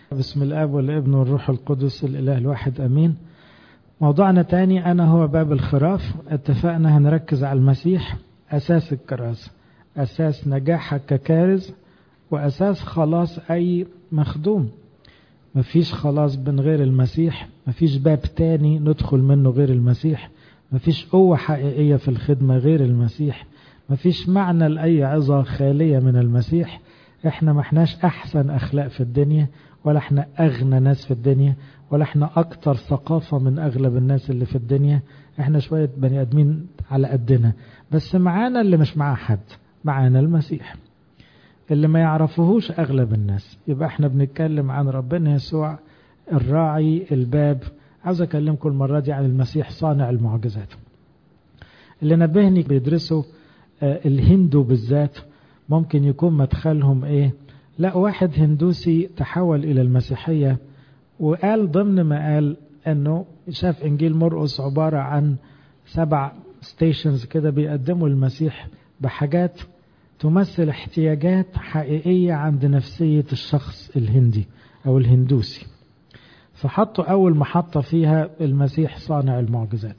بسم الاب والابن والروح القدس الاله الواحد امين موضوعنا تاني انا هو باب الخراف اتفقنا هنركز على المسيح اساس الكراسة اساس نجاحك ككارز واساس خلاص اي مخدوم مفيش خلاص من غير المسيح مفيش باب تاني ندخل منه غير المسيح مفيش قوة حقيقية في الخدمة غير المسيح مفيش معنى لأي عظة خالية من المسيح احنا ما احناش احسن اخلاق في الدنيا ولا احنا اغنى ناس في الدنيا ولا احنا اكتر ثقافة من اغلب الناس اللي في الدنيا احنا شوية بني ادمين على قدنا بس معانا اللي مش معاه حد معانا المسيح اللي ما يعرفوهوش اغلب الناس يبقى احنا بنتكلم عن ربنا يسوع الراعي الباب عاوز اكلمكم المرة دي عن المسيح صانع المعجزات اللي نبهني بيدرسوا الهندو بالذات ممكن يكون مدخلهم ايه لا واحد هندوسي تحول الى المسيحية وقال ضمن ما قال انه شاف انجيل مرقس عبارة عن سبع ستيشنز كده بيقدموا المسيح بحاجات تمثل احتياجات حقيقية عند نفسية الشخص الهندي او الهندوسي فحطوا اول محطة فيها المسيح صانع المعجزات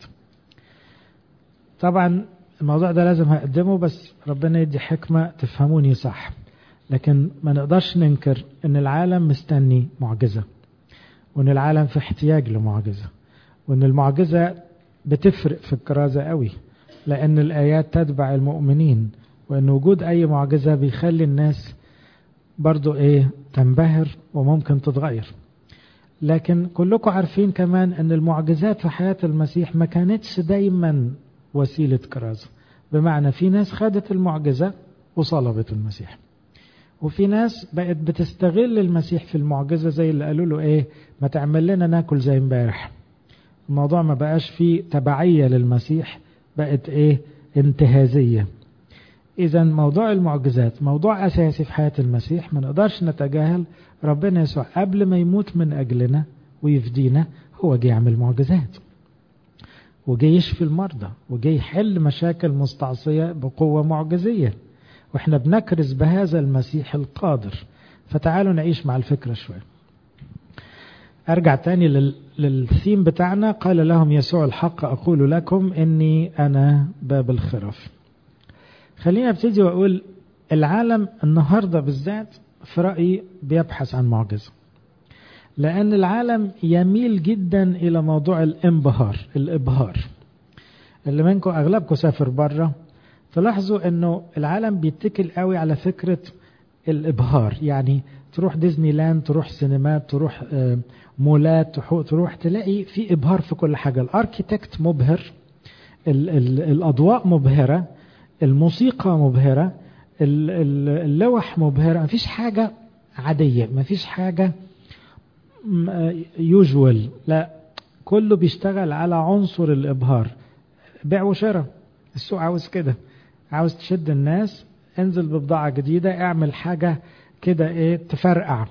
طبعا الموضوع ده لازم هقدمه بس ربنا يدي حكمة تفهموني صح لكن ما نقدرش ننكر ان العالم مستني معجزة وان العالم في احتياج لمعجزة وان المعجزة بتفرق في الكرازة قوي لان الايات تتبع المؤمنين وان وجود اي معجزة بيخلي الناس برضو ايه تنبهر وممكن تتغير لكن كلكم عارفين كمان ان المعجزات في حياة المسيح ما كانتش دايما وسيلة كرازة بمعنى في ناس خدت المعجزة وصلبت المسيح وفي ناس بقت بتستغل المسيح في المعجزة زي اللي قالوا له ايه ما تعمل لنا ناكل زي امبارح الموضوع ما بقاش فيه تبعية للمسيح بقت ايه انتهازية اذا موضوع المعجزات موضوع اساسي في حياة المسيح ما نقدرش نتجاهل ربنا يسوع قبل ما يموت من اجلنا ويفدينا هو جه يعمل معجزات وجاي يشفي المرضى وجاي يحل مشاكل مستعصية بقوة معجزية واحنا بنكرز بهذا المسيح القادر فتعالوا نعيش مع الفكرة شوية ارجع تاني لل... للثيم بتاعنا قال لهم يسوع الحق اقول لكم اني انا باب الخرف خلينا ابتدي واقول العالم النهاردة بالذات في رأيي بيبحث عن معجزة لأن العالم يميل جدا إلى موضوع الانبهار الإبهار اللي منكم أغلبكم سافر بره تلاحظوا أنه العالم بيتكل قوي على فكرة الإبهار يعني تروح ديزني لاند تروح سينمات تروح مولات تروح تلاقي في إبهار في كل حاجة الأركيتكت مبهر ال ال الأضواء مبهرة الموسيقى مبهرة اللوح مبهرة مفيش حاجة عادية مفيش حاجة يوجوال لا كله بيشتغل على عنصر الابهار بيع وشراء السوق عاوز كده عاوز تشد الناس انزل ببضاعة جديدة اعمل حاجة كده ايه تفرقع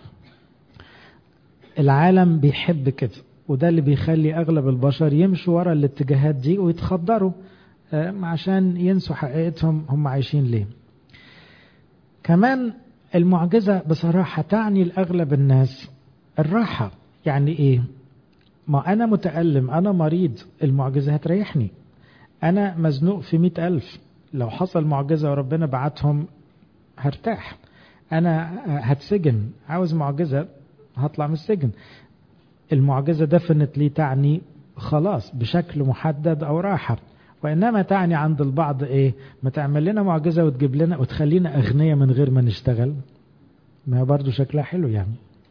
العالم بيحب كده وده اللي بيخلي اغلب البشر يمشوا ورا الاتجاهات دي ويتخدروا عشان ينسوا حقيقتهم هم عايشين ليه كمان المعجزة بصراحة تعني لأغلب الناس الراحة يعني ايه ما انا متألم انا مريض المعجزة هتريحني انا مزنوق في مئة الف لو حصل معجزة وربنا بعتهم هرتاح انا هتسجن عاوز معجزة هطلع من السجن المعجزة دفنت لي تعني خلاص بشكل محدد او راحة وانما تعني عند البعض ايه ما تعمل لنا معجزة وتجيب لنا وتخلينا اغنياء من غير ما نشتغل ما برضو شكلها حلو يعني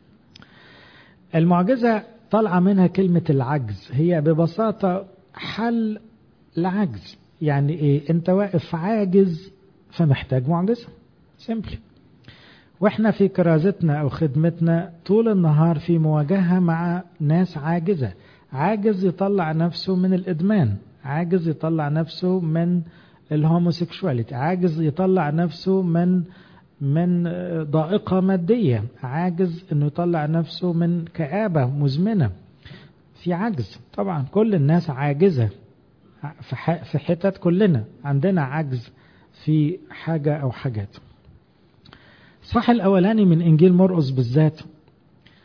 المعجزة طالعة منها كلمة العجز هي ببساطة حل لعجز يعني ايه انت واقف عاجز فمحتاج معجزة سيمبلي واحنا في كرازتنا او خدمتنا طول النهار في مواجهة مع ناس عاجزة عاجز يطلع نفسه من الادمان عاجز يطلع نفسه من الهوموسيكشواليتي عاجز يطلع نفسه من من ضائقة مادية عاجز انه يطلع نفسه من كآبة مزمنة في عجز طبعا كل الناس عاجزة في حتت كلنا عندنا عجز في حاجة أو حاجات الصح الأولاني من إنجيل مرقس بالذات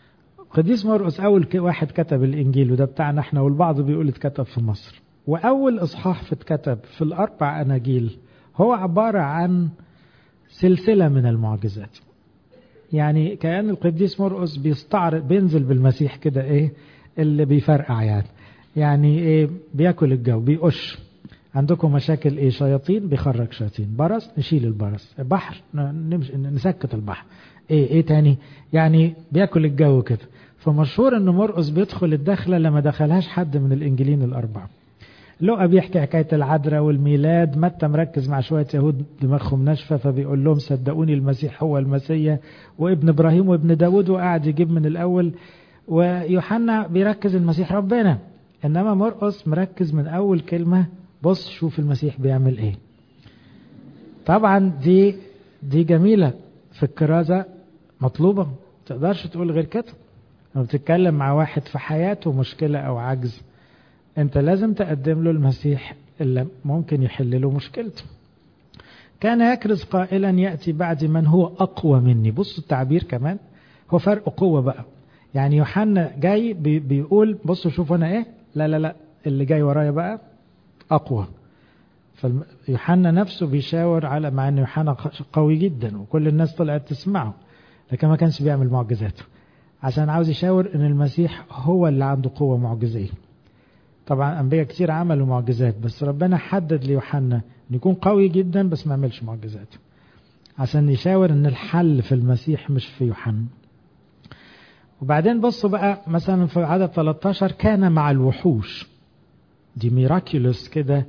قديس مرقس أول واحد كتب الإنجيل وده بتاعنا احنا والبعض بيقول اتكتب في مصر وأول إصحاح في اتكتب في الأربع أناجيل هو عبارة عن سلسلة من المعجزات يعني كأن القديس مرقس بيستعرض بينزل بالمسيح كده ايه اللي بيفرقع يعني يعني ايه بياكل الجو بيقش عندكم مشاكل ايه شياطين بيخرج شياطين برص نشيل البرص بحر نمشي نسكت البحر ايه ايه تاني يعني بياكل الجو كده فمشهور ان مرقس بيدخل الدخله لما دخلهاش حد من الانجيلين الاربعه لقى بيحكي حكاية العذراء والميلاد متى مركز مع شوية يهود دماغهم ناشفة فبيقول لهم صدقوني المسيح هو المسيح وابن إبراهيم وابن داود وقعد يجيب من الأول ويوحنا بيركز المسيح ربنا إنما مرقس مركز من أول كلمة بص شوف المسيح بيعمل إيه طبعا دي دي جميلة في الكرازة مطلوبة تقدرش تقول غير كده لما بتتكلم مع واحد في حياته مشكلة أو عجز انت لازم تقدم له المسيح اللي ممكن يحل له مشكلته كان يكرز قائلا يأتي بعد من هو أقوى مني بصوا التعبير كمان هو فرق قوة بقى يعني يوحنا جاي بي بيقول بصوا شوفوا أنا إيه لا لا لا اللي جاي ورايا بقى أقوى فيوحنا نفسه بيشاور على مع أن يوحنا قوي جدا وكل الناس طلعت تسمعه لكن ما كانش بيعمل معجزات عشان عاوز يشاور أن المسيح هو اللي عنده قوة معجزية طبعا انبياء كتير عملوا معجزات بس ربنا حدد ليوحنا ان يكون قوي جدا بس ما يعملش معجزات عشان يشاور ان الحل في المسيح مش في يوحنا وبعدين بصوا بقى مثلا في عدد 13 كان مع الوحوش دي ميراكيولوس كده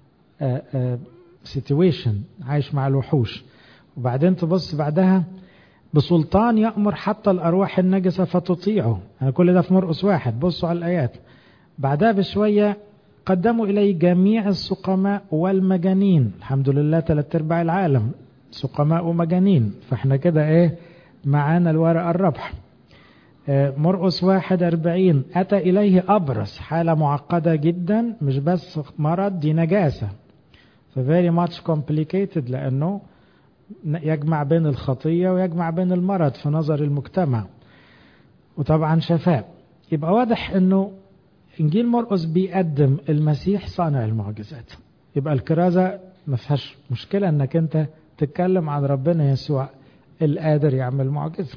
سيتويشن عايش مع الوحوش وبعدين تبص بعدها بسلطان يأمر حتى الأرواح النجسة فتطيعه أنا كل ده في مرقس واحد بصوا على الآيات بعدها بشوية قدموا إليه جميع السقماء والمجانين الحمد لله ثلاث أرباع العالم سقماء ومجانين فاحنا كده ايه معانا الورقة الربح مرقس واحد أربعين أتى إليه أبرص حالة معقدة جدا مش بس مرض دي نجاسة ف very much complicated لأنه يجمع بين الخطية ويجمع بين المرض في نظر المجتمع وطبعا شفاء يبقى واضح أنه إنجيل مرقس بيقدم المسيح صانع المعجزات يبقى الكرازة ما فيهاش مشكلة أنك أنت تتكلم عن ربنا يسوع القادر يعمل معجزة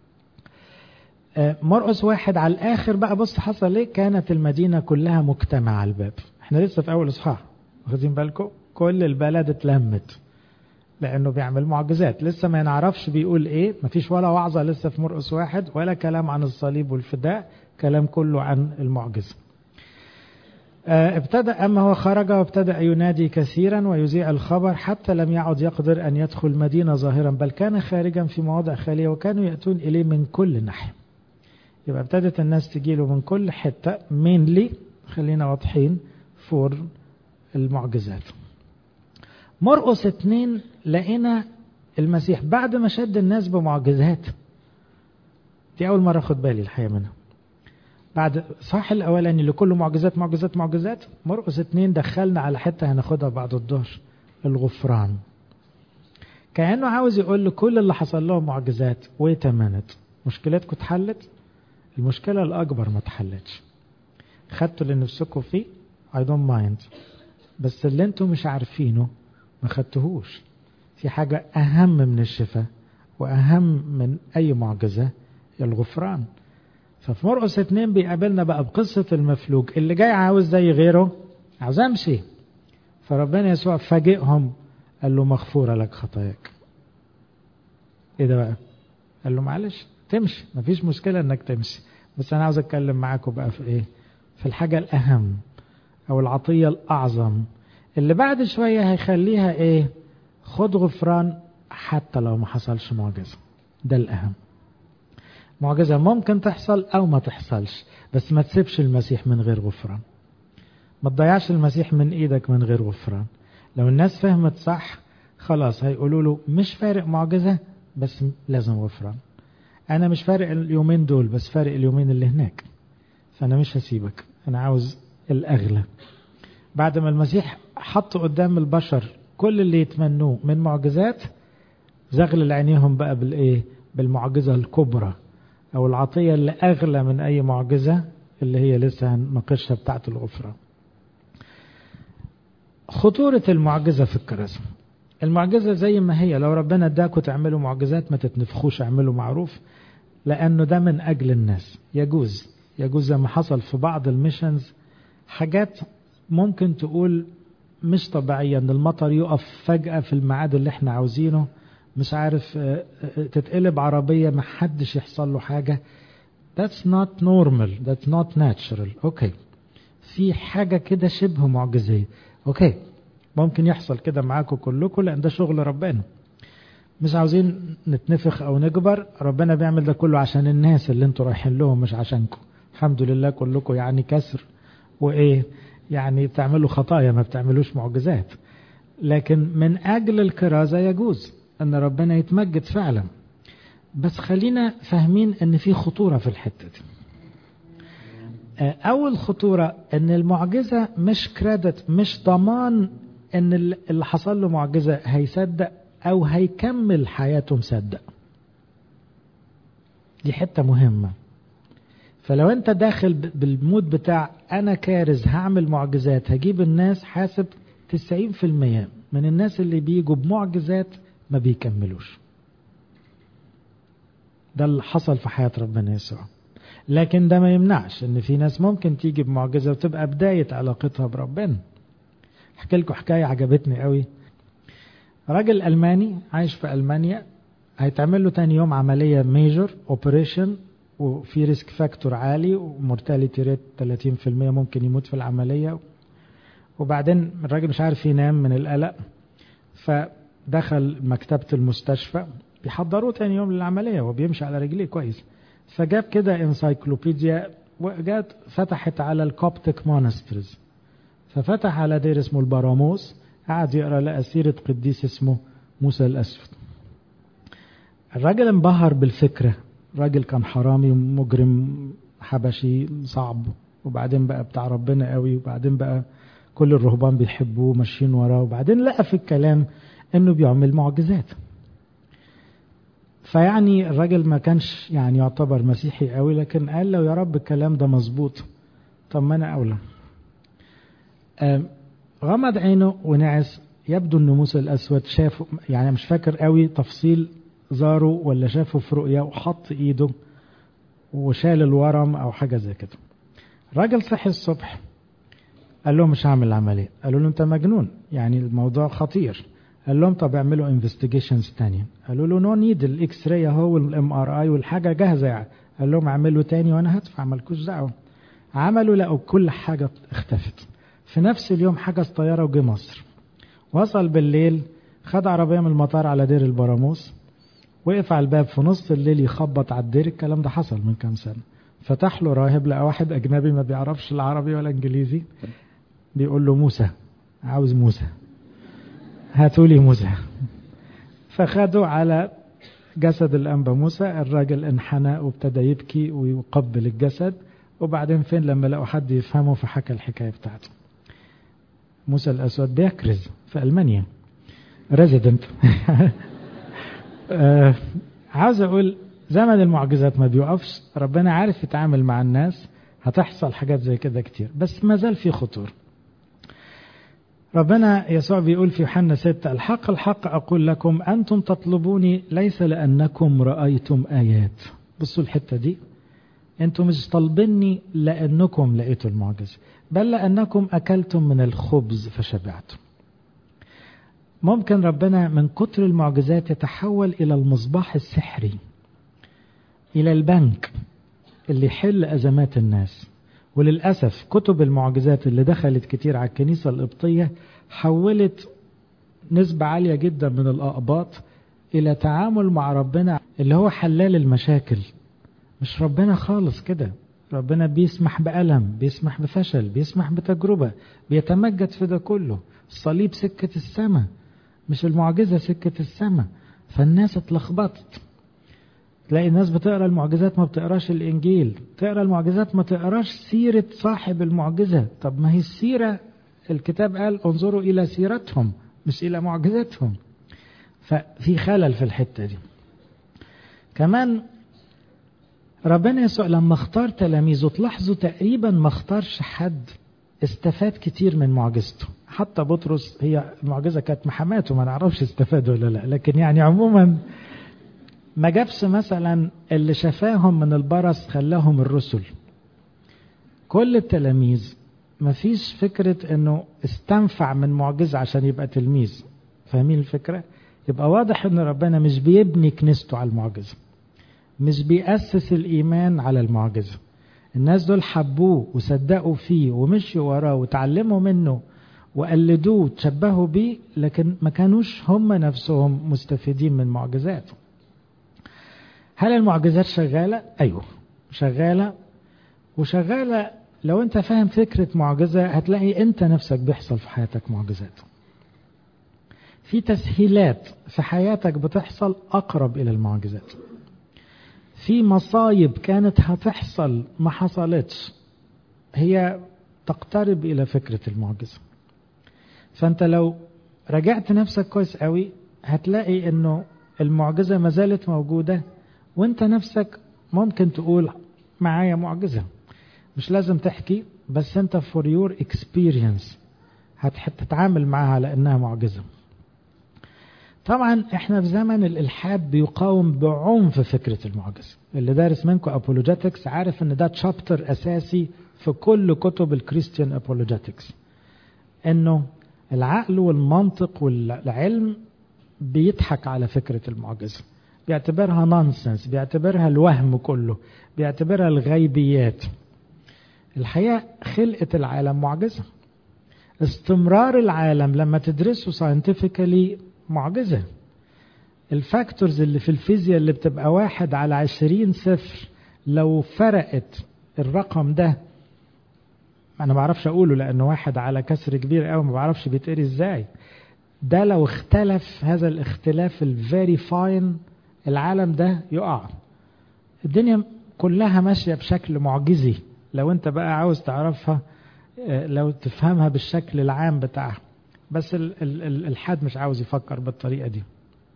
مرقس واحد على الآخر بقى بص حصل ليه كانت المدينة كلها مجتمعة على الباب احنا لسه في أول إصحاح واخدين بالكم كل البلد اتلمت لأنه بيعمل معجزات لسه ما نعرفش بيقول إيه مفيش ولا وعظة لسه في مرقس واحد ولا كلام عن الصليب والفداء كلام كله عن المعجزة ابتدأ أما هو خرج وابتدأ ينادي كثيرا ويذيع الخبر حتى لم يعد يقدر أن يدخل مدينة ظاهرا بل كان خارجا في مواضع خالية وكانوا يأتون إليه من كل ناحية يبقى ابتدت الناس تجيله من كل حتة مينلي خلينا واضحين فور المعجزات مرقس اتنين لقينا المسيح بعد ما شد الناس بمعجزات دي أول مرة أخد بالي الحقيقة منها بعد صح الأولاني اللي كله معجزات معجزات معجزات مرقس اتنين دخلنا على حتة هناخدها بعد الظهر الغفران كأنه عاوز يقول لكل اللي حصل لهم معجزات ويتمنت مشكلتكم اتحلت المشكلة الأكبر ما اتحلتش خدتوا اللي نفسكم فيه I don't mind بس اللي انتم مش عارفينه ما خدتهوش في حاجة أهم من الشفاء وأهم من أي معجزة هي الغفران ففي مرقس اتنين بيقابلنا بقى بقصة المفلوج اللي جاي عاوز زي غيره عاوز امشي فربنا يسوع فاجئهم قال له مغفورة لك خطاياك ايه ده بقى قال له معلش تمشي مفيش مشكلة انك تمشي بس انا عاوز اتكلم معاكم بقى في ايه في الحاجة الاهم او العطية الاعظم اللي بعد شوية هيخليها ايه خد غفران حتى لو ما حصلش معجزة ده الاهم معجزة ممكن تحصل أو ما تحصلش بس ما تسيبش المسيح من غير غفران ما تضيعش المسيح من إيدك من غير غفران لو الناس فهمت صح خلاص هيقولوا له مش فارق معجزة بس لازم غفران أنا مش فارق اليومين دول بس فارق اليومين اللي هناك فأنا مش هسيبك أنا عاوز الأغلى بعد ما المسيح حط قدام البشر كل اللي يتمنوه من معجزات زغلل عينيهم بقى بالإيه بالمعجزة الكبرى أو العطية اللي أغلى من أي معجزة اللي هي لسه هنناقشها بتاعة الغفران خطورة المعجزة في الكرازة المعجزة زي ما هي لو ربنا اداكوا تعملوا معجزات ما تتنفخوش اعملوا معروف لأنه ده من أجل الناس يجوز يجوز زي ما حصل في بعض الميشنز حاجات ممكن تقول مش طبيعية ان المطر يقف فجأة في الميعاد اللي احنا عاوزينه مش عارف تتقلب عربية ما حدش يحصل له حاجة that's not normal that's not natural اوكي okay. في حاجة كده شبه معجزية اوكي okay. ممكن يحصل كده معاكم كلكم لان ده شغل ربنا مش عاوزين نتنفخ او نجبر ربنا بيعمل ده كله عشان الناس اللي انتوا رايحين لهم مش عشانكم الحمد لله كلكم يعني كسر وايه يعني بتعملوا خطايا ما بتعملوش معجزات لكن من اجل الكرازة يجوز ان ربنا يتمجد فعلا بس خلينا فاهمين ان في خطورة في الحتة دي اول خطورة ان المعجزة مش كريدت مش ضمان ان اللي حصل له معجزة هيصدق او هيكمل حياته مصدق دي حتة مهمة فلو انت داخل بالمود بتاع انا كارز هعمل معجزات هجيب الناس حاسب 90% من الناس اللي بيجوا بمعجزات ما بيكملوش ده اللي حصل في حياة ربنا يسوع لكن ده ما يمنعش ان في ناس ممكن تيجي بمعجزة وتبقى بداية علاقتها بربنا احكي لكم حكاية عجبتني قوي راجل ألماني عايش في ألمانيا هيتعمل له تاني يوم عملية ميجور اوبريشن وفي ريسك فاكتور عالي ومورتاليتي ريت 30% ممكن يموت في العملية وبعدين الراجل مش عارف ينام من القلق فدخل مكتبة المستشفى بيحضروه تاني يوم للعملية وبيمشي على رجليه كويس فجاب كده انسايكلوبيديا وجات فتحت على الكوبتك مونسترز ففتح على دير اسمه البراموس قعد يقرا لقى سيرة قديس اسمه موسى الأسود الراجل انبهر بالفكرة راجل كان حرامي مجرم حبشي صعب وبعدين بقى بتاع ربنا قوي وبعدين بقى كل الرهبان بيحبوه ماشيين وراه وبعدين لقى في الكلام انه بيعمل معجزات فيعني الراجل ما كانش يعني يعتبر مسيحي قوي لكن قال لو يا رب الكلام ده مظبوط طب ما انا اولى غمض عينه ونعس يبدو ان موسى الاسود شافه يعني مش فاكر قوي تفصيل زاره ولا شافه في رؤيا وحط ايده وشال الورم او حاجه زي كده الراجل صحي الصبح قال لهم مش هعمل العمليه قالوا له انت مجنون يعني الموضوع خطير قال لهم طب اعملوا انفستيجيشنز تانية قالوا له نو نيد الاكس راي اهو والام ار اي والحاجه جاهزه يعني قال لهم اعملوا تاني وانا هدفع مالكوش دعوه عملوا لقوا كل حاجه اختفت في نفس اليوم حجز طياره وجه مصر وصل بالليل خد عربيه من المطار على دير البراموس وقف على الباب في نص الليل يخبط على الدير الكلام ده حصل من كام سنه فتح له راهب لقى واحد اجنبي ما بيعرفش العربي ولا انجليزي بيقول له موسى عاوز موسى هاتوا لي موسى فخدوا على جسد الأنبا موسى الراجل انحنى وابتدى يبكي ويقبل الجسد وبعدين فين لما لقوا حد يفهمه فحكى الحكاية بتاعته موسى الأسود بيكرز في ألمانيا ريزيدنت آه عاوز أقول زمن المعجزات ما بيوقفش ربنا عارف يتعامل مع الناس هتحصل حاجات زي كده كتير بس ما زال في خطور ربنا يسوع بيقول في يوحنا 6 الحق الحق أقول لكم أنتم تطلبوني ليس لأنكم رأيتم آيات بصوا الحتة دي أنتم مش طالبيني لأنكم لقيتوا المعجزة بل لأنكم أكلتم من الخبز فشبعتم ممكن ربنا من كتر المعجزات يتحول إلى المصباح السحري إلى البنك اللي يحل أزمات الناس وللأسف كتب المعجزات اللي دخلت كتير على الكنيسة القبطية حولت نسبة عالية جدا من الأقباط إلى تعامل مع ربنا اللي هو حلال المشاكل مش ربنا خالص كده ربنا بيسمح بألم بيسمح بفشل بيسمح بتجربة بيتمجد في ده كله الصليب سكة السماء مش المعجزة سكة السماء فالناس اتلخبطت تلاقي الناس بتقرا المعجزات ما بتقراش الانجيل تقرا المعجزات ما تقراش سيره صاحب المعجزه طب ما هي السيره الكتاب قال انظروا الى سيرتهم مش الى معجزاتهم ففي خلل في الحته دي كمان ربنا يسوع لما اختار تلاميذه تلاحظوا تقريبا ما اختارش حد استفاد كتير من معجزته حتى بطرس هي المعجزه كانت محاماته ما نعرفش استفاد ولا لا لكن يعني عموما ما جابش مثلا اللي شفاهم من البرص خلاهم الرسل كل التلاميذ ما فيش فكرة انه استنفع من معجزة عشان يبقى تلميذ فاهمين الفكرة يبقى واضح ان ربنا مش بيبني كنيسته على المعجزة مش بيأسس الإيمان على المعجزة الناس دول حبوه وصدقوا فيه ومشوا وراه وتعلموا منه وقلدوه وتشبهوا بيه لكن ما كانوش هم نفسهم مستفيدين من معجزاته هل المعجزات شغالة؟ أيوه شغالة وشغالة لو أنت فاهم فكرة معجزة هتلاقي أنت نفسك بيحصل في حياتك معجزات في تسهيلات في حياتك بتحصل أقرب إلى المعجزات في مصايب كانت هتحصل ما حصلتش هي تقترب إلى فكرة المعجزة فأنت لو رجعت نفسك كويس قوي هتلاقي أنه المعجزة ما زالت موجودة وانت نفسك ممكن تقول معايا معجزة مش لازم تحكي بس انت for your experience هتتعامل معاها على انها معجزة طبعا احنا في زمن الالحاد بيقاوم بعنف فكرة المعجزة اللي دارس منكم apologetics عارف ان ده تشابتر اساسي في كل كتب الكريستيان apologetics انه العقل والمنطق والعلم بيضحك على فكرة المعجزة بيعتبرها نونسنس بيعتبرها الوهم كله بيعتبرها الغيبيات الحقيقة خلقة العالم معجزة استمرار العالم لما تدرسه ساينتفيكالي معجزة الفاكتورز اللي في الفيزياء اللي بتبقى واحد على عشرين صفر لو فرقت الرقم ده انا ما بعرفش اقوله لانه واحد على كسر كبير قوي ما بعرفش بيتقري ازاي ده لو اختلف هذا الاختلاف الفيري فاين العالم ده يقع الدنيا كلها ماشية بشكل معجزي لو انت بقى عاوز تعرفها لو تفهمها بالشكل العام بتاعها بس ال ال ال الحد مش عاوز يفكر بالطريقة دي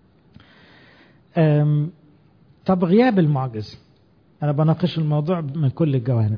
طب غياب المعجزة أنا بناقش الموضوع من كل الجوانب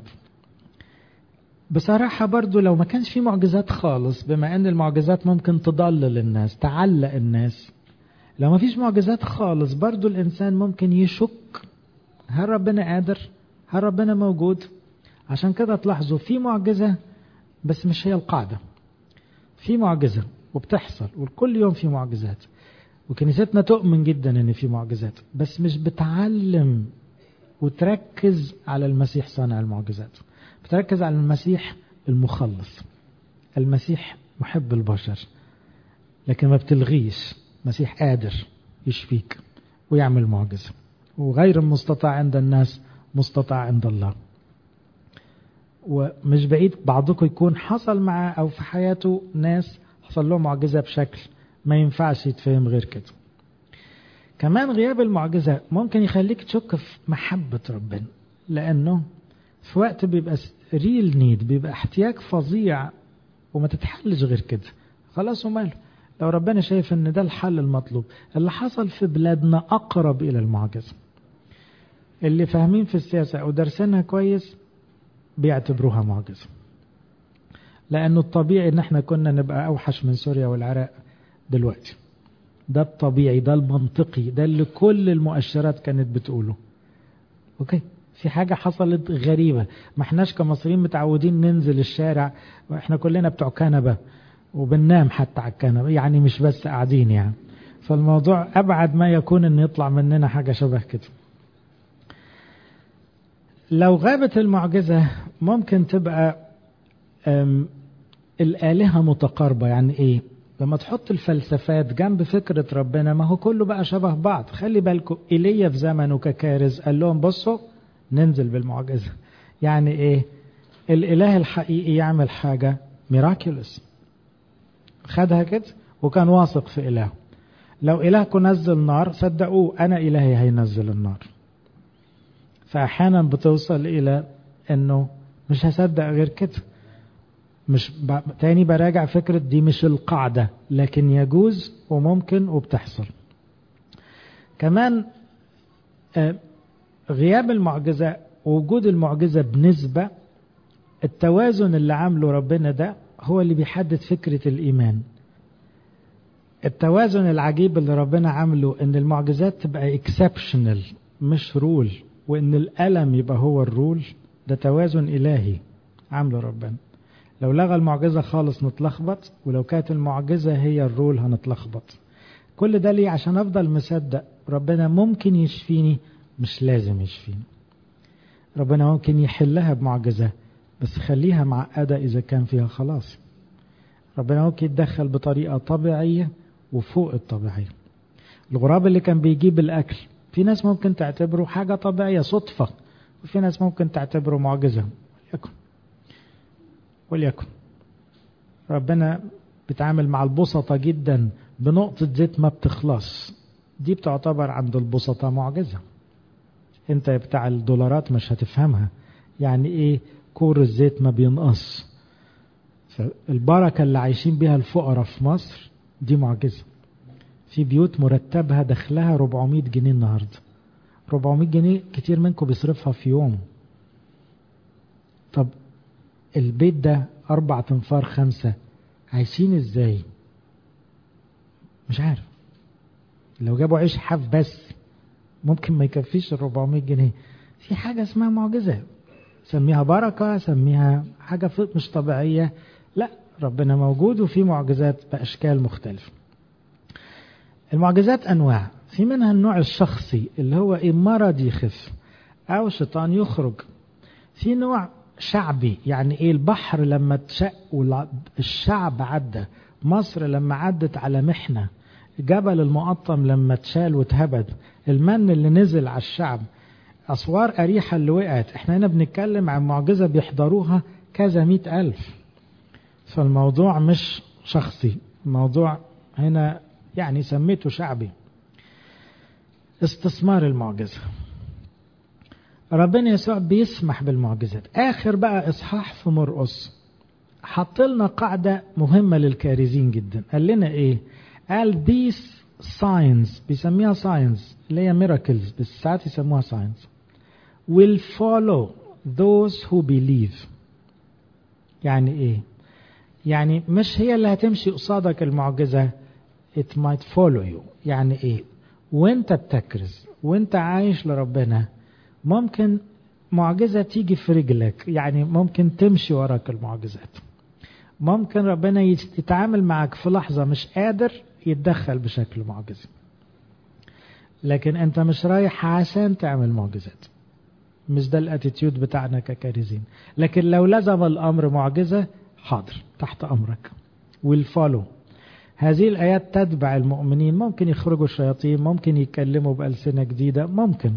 بصراحة برضو لو ما كانش في معجزات خالص بما أن المعجزات ممكن تضلل الناس تعلق الناس لو ما فيش معجزات خالص برضو الإنسان ممكن يشك هل ربنا قادر هل ربنا موجود عشان كده تلاحظوا في معجزة بس مش هي القاعدة في معجزة وبتحصل وكل يوم في معجزات وكنيستنا تؤمن جدا ان في معجزات بس مش بتعلم وتركز على المسيح صانع المعجزات بتركز على المسيح المخلص المسيح محب البشر لكن ما بتلغيش مسيح قادر يشفيك ويعمل معجزة وغير المستطاع عند الناس مستطاع عند الله ومش بعيد بعضكم يكون حصل معاه أو في حياته ناس حصل لهم معجزة بشكل ما ينفعش يتفهم غير كده كمان غياب المعجزة ممكن يخليك تشك في محبة ربنا لأنه في وقت بيبقى ريل نيد بيبقى احتياج فظيع وما تتحلش غير كده خلاص وماله لو ربنا شايف ان ده الحل المطلوب اللي حصل في بلادنا اقرب الى المعجزة اللي فاهمين في السياسة او دارسينها كويس بيعتبروها معجزة لانه الطبيعي ان احنا كنا نبقى اوحش من سوريا والعراق دلوقتي ده الطبيعي ده المنطقي ده اللي كل المؤشرات كانت بتقوله اوكي في حاجة حصلت غريبة ما احناش كمصريين متعودين ننزل الشارع واحنا كلنا بتوع كنبة وبننام حتى على الكنبة يعني مش بس قاعدين يعني فالموضوع أبعد ما يكون أن يطلع مننا حاجة شبه كده لو غابت المعجزة ممكن تبقى الآلهة متقاربة يعني إيه لما تحط الفلسفات جنب فكرة ربنا ما هو كله بقى شبه بعض خلي بالكم إيليا في زمنه ككارز قال لهم بصوا ننزل بالمعجزة يعني إيه الإله الحقيقي يعمل حاجة ميراكيولس خدها كده وكان واثق في إله لو إلهكم نزل نار صدقوه أنا إلهي هينزل النار فأحيانا بتوصل إلى أنه مش هصدق غير كده مش ب... تاني براجع فكرة دي مش القاعدة لكن يجوز وممكن وبتحصل كمان غياب المعجزة ووجود المعجزة بنسبة التوازن اللي عامله ربنا ده هو اللي بيحدد فكرة الإيمان التوازن العجيب اللي ربنا عامله ان المعجزات تبقى اكسبشنال مش رول وان الألم يبقى هو الرول ده توازن إلهي عامله ربنا لو لغى المعجزة خالص نتلخبط ولو كانت المعجزة هي الرول هنتلخبط كل ده ليه عشان أفضل مصدق ربنا ممكن يشفيني مش لازم يشفيني ربنا ممكن يحلها بمعجزة بس خليها معقدة إذا كان فيها خلاص ربنا ممكن يتدخل بطريقة طبيعية وفوق الطبيعية الغراب اللي كان بيجيب الأكل في ناس ممكن تعتبره حاجة طبيعية صدفة وفي ناس ممكن تعتبره معجزة وليكن وليكن ربنا بيتعامل مع البسطة جدا بنقطة زيت ما بتخلص دي بتعتبر عند البسطة معجزة انت بتاع الدولارات مش هتفهمها يعني ايه كور الزيت ما بينقص فالبركة اللي عايشين بيها الفقراء في مصر دي معجزة في بيوت مرتبها دخلها 400 جنيه النهاردة 400 جنيه كتير منكم بيصرفها في يوم طب البيت ده أربع تنفار خمسة عايشين ازاي مش عارف لو جابوا عيش حاف بس ممكن ما يكفيش ال 400 جنيه في حاجة اسمها معجزة سميها بركة سميها حاجة مش طبيعية لا ربنا موجود وفي معجزات بأشكال مختلفة المعجزات أنواع في منها النوع الشخصي اللي هو إيه مرض يخف أو شيطان يخرج في نوع شعبي يعني إيه البحر لما اتشق والشعب عدى مصر لما عدت على محنة جبل المقطم لما اتشال واتهبد المن اللي نزل على الشعب أسوار أريحة اللي وقعت احنا هنا بنتكلم عن معجزة بيحضروها كذا مئة ألف فالموضوع مش شخصي الموضوع هنا يعني سميته شعبي استثمار المعجزة ربنا يسوع بيسمح بالمعجزات آخر بقى إصحاح في مرقس حط لنا قاعدة مهمة للكارزين جدا قال لنا إيه قال these signs بيسميها signs اللي هي miracles بس ساعات يسموها signs will follow those who believe يعني ايه يعني مش هي اللي هتمشي قصادك المعجزة it might follow you يعني ايه وانت بتكرز وانت عايش لربنا ممكن معجزة تيجي في رجلك يعني ممكن تمشي وراك المعجزات ممكن ربنا يتعامل معك في لحظة مش قادر يتدخل بشكل معجزي لكن انت مش رايح عشان تعمل معجزات مش ده الاتيتيود بتاعنا ككارزين لكن لو لزم الامر معجزة حاضر تحت امرك والفولو هذه الآيات تتبع المؤمنين ممكن يخرجوا الشياطين ممكن يتكلموا بألسنة جديدة ممكن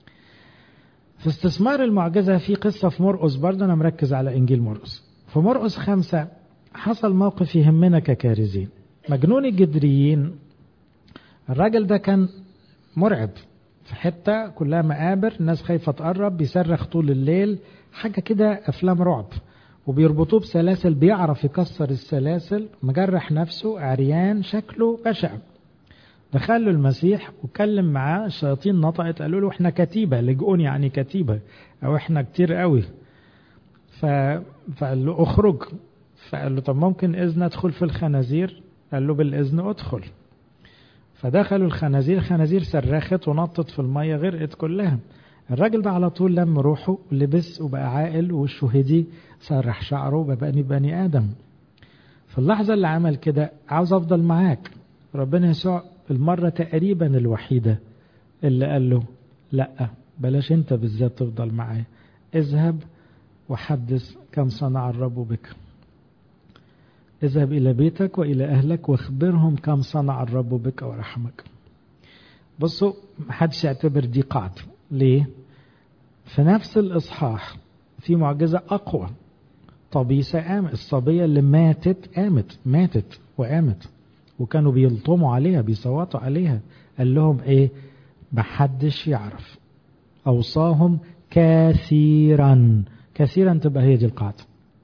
في استثمار المعجزة في قصة في مرقس برضه أنا مركز على إنجيل مرقس في مرقس خمسة حصل موقف يهمنا ككارزين مجنون الجدريين الراجل ده كان مرعب في حتة كلها مقابر الناس خايفة تقرب بيصرخ طول الليل حاجة كده أفلام رعب وبيربطوه بسلاسل بيعرف يكسر السلاسل مجرح نفسه عريان شكله بشع دخلوا المسيح وكلم معاه الشياطين نطقت قالوا له احنا كتيبة لجؤون يعني كتيبة او احنا كتير قوي ف... فقال له اخرج فقال له طب ممكن اذن ادخل في الخنازير قال له بالاذن ادخل فدخلوا الخنازير الخنازير صرخت ونطت في المية غرقت كلها الراجل ده على طول لم روحه ولبس وبقى عاقل وشه هدي سرح شعره وبقى بني آدم في اللحظة اللي عمل كده عاوز أفضل معاك ربنا يسوع المرة تقريبا الوحيدة اللي قال له لا بلاش انت بالذات تفضل معايا اذهب وحدث كم صنع الرب بك اذهب إلى بيتك وإلى أهلك واخبرهم كم صنع الرب بك ورحمك بصوا محدش يعتبر دي قاعدة ليه في نفس الإصحاح في معجزة أقوى طبيسة قامت الصبية اللي ماتت قامت ماتت وقامت وكانوا بيلطموا عليها بيصوتوا عليها قال لهم ايه محدش يعرف اوصاهم كثيرا كثيرا تبقى هي دي القاعدة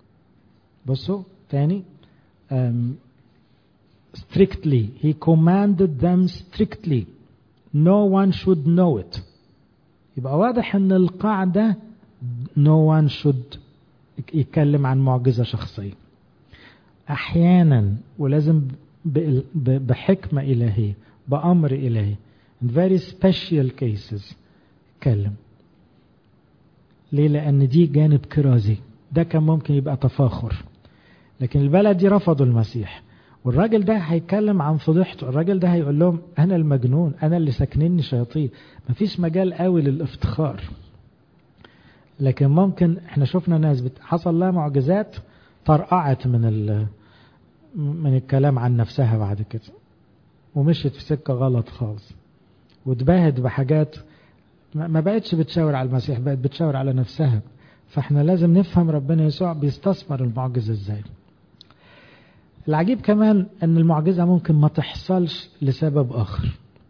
بصوا تاني um, strictly he commanded them strictly no one should know it يبقى واضح ان القاعدة no one should يتكلم عن معجزة شخصية احيانا ولازم بحكمة الهية بأمر الهي in very special cases اتكلم ليه لان دي جانب كرازي ده كان ممكن يبقى تفاخر لكن البلد دي رفضوا المسيح والراجل ده هيتكلم عن فضيحته الراجل ده هيقول لهم انا المجنون انا اللي ساكنني شياطين مفيش مجال قوي للافتخار لكن ممكن احنا شفنا ناس حصل لها معجزات طرقعت من ال من الكلام عن نفسها بعد كده ومشيت في سكة غلط خالص واتباهت بحاجات ما بقتش بتشاور على المسيح بقت بتشاور على نفسها فاحنا لازم نفهم ربنا يسوع بيستثمر المعجزة ازاي العجيب كمان ان المعجزة ممكن ما تحصلش لسبب اخر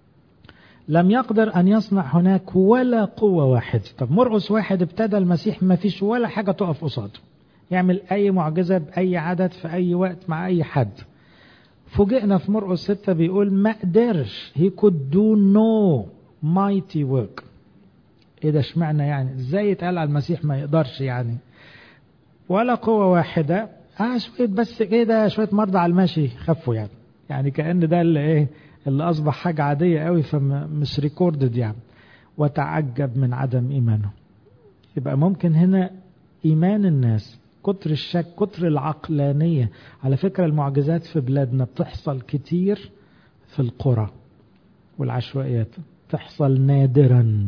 لم يقدر ان يصنع هناك ولا قوة واحدة طب مرقس واحد ابتدى المسيح ما فيش ولا حاجة تقف قصاده يعمل اي معجزة باي عدد في اي وقت مع اي حد فوجئنا في مرقس ستة بيقول ما قدرش he could do no mighty work ايه ده اشمعنى يعني ازاي يتقال على المسيح ما يقدرش يعني ولا قوة واحدة اه شوية بس كده شوية مرضى على المشي خفوا يعني يعني كأن ده اللي ايه اللي اصبح حاجة عادية قوي فمش ريكوردد يعني وتعجب من عدم ايمانه يبقى ممكن هنا ايمان الناس كتر الشك كتر العقلانية على فكرة المعجزات في بلادنا بتحصل كتير في القرى والعشوائيات تحصل نادرا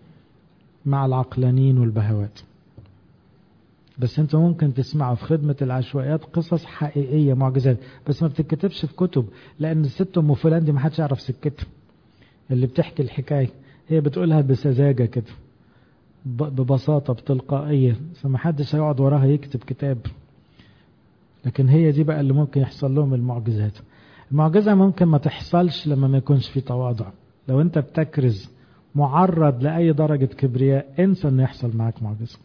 مع العقلانيين والبهوات بس انتوا ممكن تسمعوا في خدمة العشوائيات قصص حقيقية معجزات بس ما بتتكتبش في كتب لأن الست أم فلان دي ما حدش يعرف سكتها اللي بتحكي الحكاية هي بتقولها بسذاجة كده ببساطة بتلقائية فما حدش هيقعد وراها يكتب كتاب لكن هي دي بقى اللي ممكن يحصل لهم المعجزات المعجزة ممكن ما تحصلش لما ما يكونش في تواضع لو انت بتكرز معرض لأي درجة كبرياء انسى ان يحصل معاك معجزة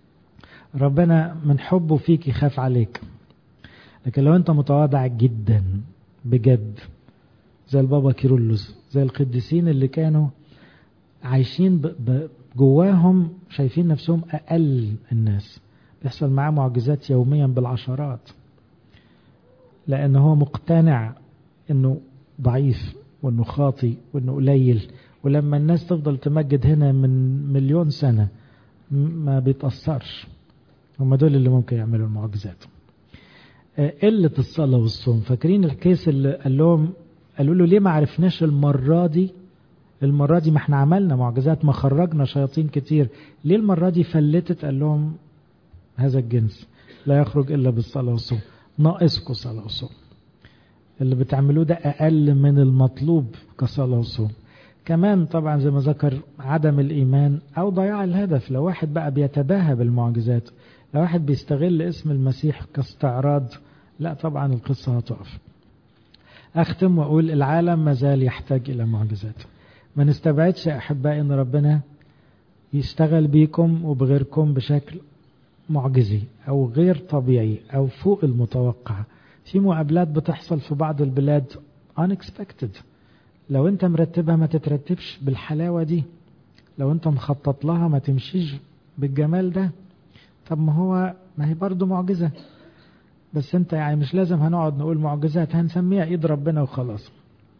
ربنا من حبه فيك يخاف عليك لكن لو انت متواضع جدا بجد زي البابا كيرلس زي القديسين اللي كانوا عايشين جواهم شايفين نفسهم أقل الناس بيحصل معاه معجزات يوميا بالعشرات لأن هو مقتنع أنه ضعيف وأنه خاطي وأنه قليل ولما الناس تفضل تمجد هنا من مليون سنة ما بيتأثرش هم دول اللي ممكن يعملوا المعجزات قلة الصلاة والصوم فاكرين الكيس اللي قال لهم قالوا له ليه ما عرفناش المرة دي المرة دي ما احنا عملنا معجزات ما خرجنا شياطين كتير ليه المرة دي فلتت قال لهم هذا الجنس لا يخرج إلا بالصلاة والصوم ناقصكم صلاة وصوم اللي بتعملوه ده أقل من المطلوب كصلاة وصوم كمان طبعا زي ما ذكر عدم الإيمان أو ضياع الهدف لو واحد بقى بيتباهى بالمعجزات لو واحد بيستغل اسم المسيح كاستعراض لا طبعا القصة هتقف أختم وأقول العالم ما زال يحتاج إلى معجزات ما نستبعدش يا أحبائي أن ربنا يشتغل بيكم وبغيركم بشكل معجزي أو غير طبيعي أو فوق المتوقع في مقابلات بتحصل في بعض البلاد unexpected لو أنت مرتبها ما تترتبش بالحلاوة دي لو أنت مخطط لها ما تمشيش بالجمال ده طب ما هو ما هي برضه معجزة بس أنت يعني مش لازم هنقعد نقول معجزات هنسميها إيد ربنا وخلاص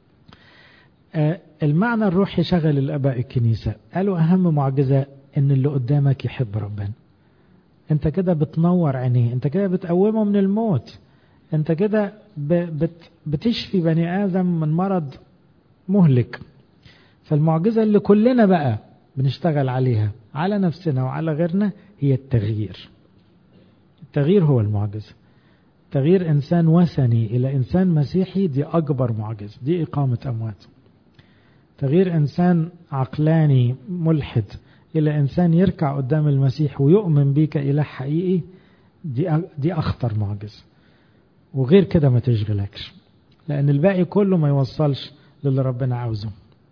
المعنى الروحي شغل الاباء الكنيسه قالوا اهم معجزه ان اللي قدامك يحب ربنا انت كده بتنور عينيه انت كده بتقومه من الموت انت كده بت بتشفي بني ادم من مرض مهلك فالمعجزه اللي كلنا بقى بنشتغل عليها على نفسنا وعلى غيرنا هي التغيير التغيير هو المعجزه تغيير انسان وثني الى انسان مسيحي دي اكبر معجزه دي اقامه اموات تغيير إنسان عقلاني ملحد إلى إنسان يركع قدام المسيح ويؤمن بيك إله حقيقي دي دي أخطر معجزة وغير كده ما تشغلكش لأن الباقي كله ما يوصلش للي ربنا عاوزه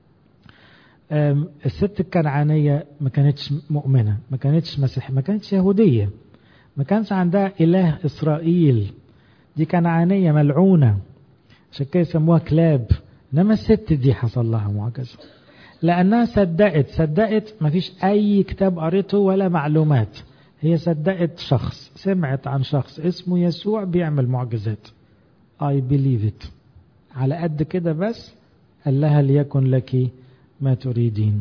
الست الكنعانية ما كانتش مؤمنة ما كانتش مسيح ما كانتش يهودية ما كانش عندها إله إسرائيل دي كنعانية ملعونة عشان كده يسموها كلاب انما الست دي حصل لها معجزه لأنها صدقت صدقت مفيش أي كتاب قريته ولا معلومات هي صدقت شخص سمعت عن شخص اسمه يسوع بيعمل معجزات I believe it على قد كده بس قال لها ليكن لك ما تريدين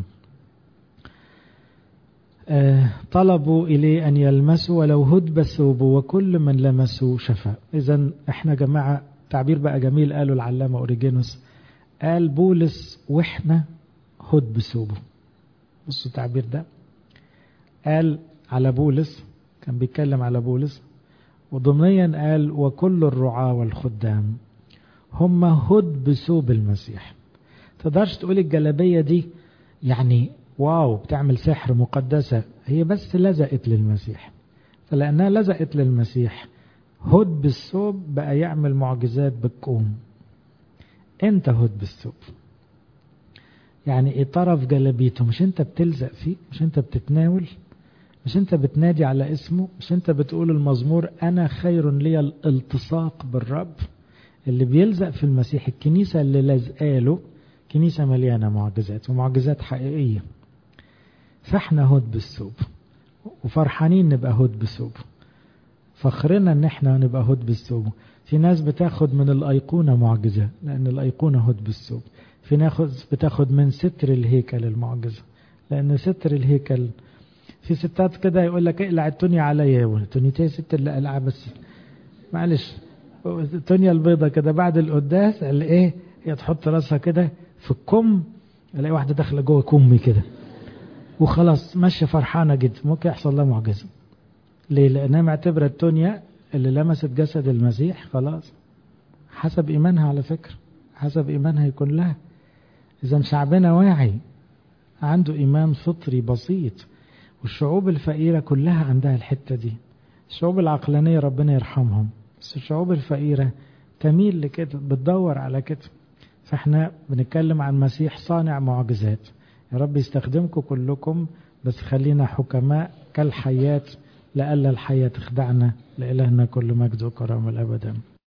آه طلبوا إليه أن يلمسوا ولو هدب الثوب وكل من لمسوا شفى إذا إحنا جماعة تعبير بقى جميل قالوا العلامة أوريجينوس قال بولس وإحنا هدب ثوبه بصوا التعبير ده قال على بولس كان بيتكلم على بولس وضمنيا قال وكل الرعاة والخدام هم هدب ثوب المسيح تقدرش تقول الجلابية دي يعني واو بتعمل سحر مقدسة هي بس لزقت للمسيح فلأنها لزقت للمسيح هدب الثوب بقى يعمل معجزات بالكون انت هدب الثوب يعني ايه طرف جلابيته مش انت بتلزق فيه مش انت بتتناول مش انت بتنادي على اسمه مش انت بتقول المزمور انا خير لي الالتصاق بالرب اللي بيلزق في المسيح الكنيسة اللي لازقاله كنيسة مليانة معجزات ومعجزات حقيقية فاحنا هود بالثوب وفرحانين نبقى هود بالثوب فخرنا ان احنا نبقى هود بالثوب في ناس بتاخد من الايقونة معجزة لان الايقونة هود بالثوب في ناس بتاخد من ستر الهيكل المعجزة لان ستر الهيكل في ستات كده يقول لك اقلع التونيا عليا التونيا ست اللي قلعها بس معلش التونيا البيضة كده بعد القداس قال ايه هي تحط راسها كده في الكم الاقي واحدة داخلة جوه كمي كده وخلاص ماشية فرحانة جدا ممكن يحصل لها معجزة ليه لأنها معتبرة التونيا اللي لمست جسد المسيح خلاص حسب إيمانها على فكرة حسب إيمانها يكون لها إذا شعبنا واعي عنده إيمان فطري بسيط والشعوب الفقيرة كلها عندها الحتة دي الشعوب العقلانية ربنا يرحمهم بس الشعوب الفقيرة تميل لكده بتدور على كده فاحنا بنتكلم عن مسيح صانع معجزات يا رب يستخدمكم كلكم بس خلينا حكماء كالحيات لألا الحياة تخدعنا لإلهنا كل مجد وكرامة الأبدا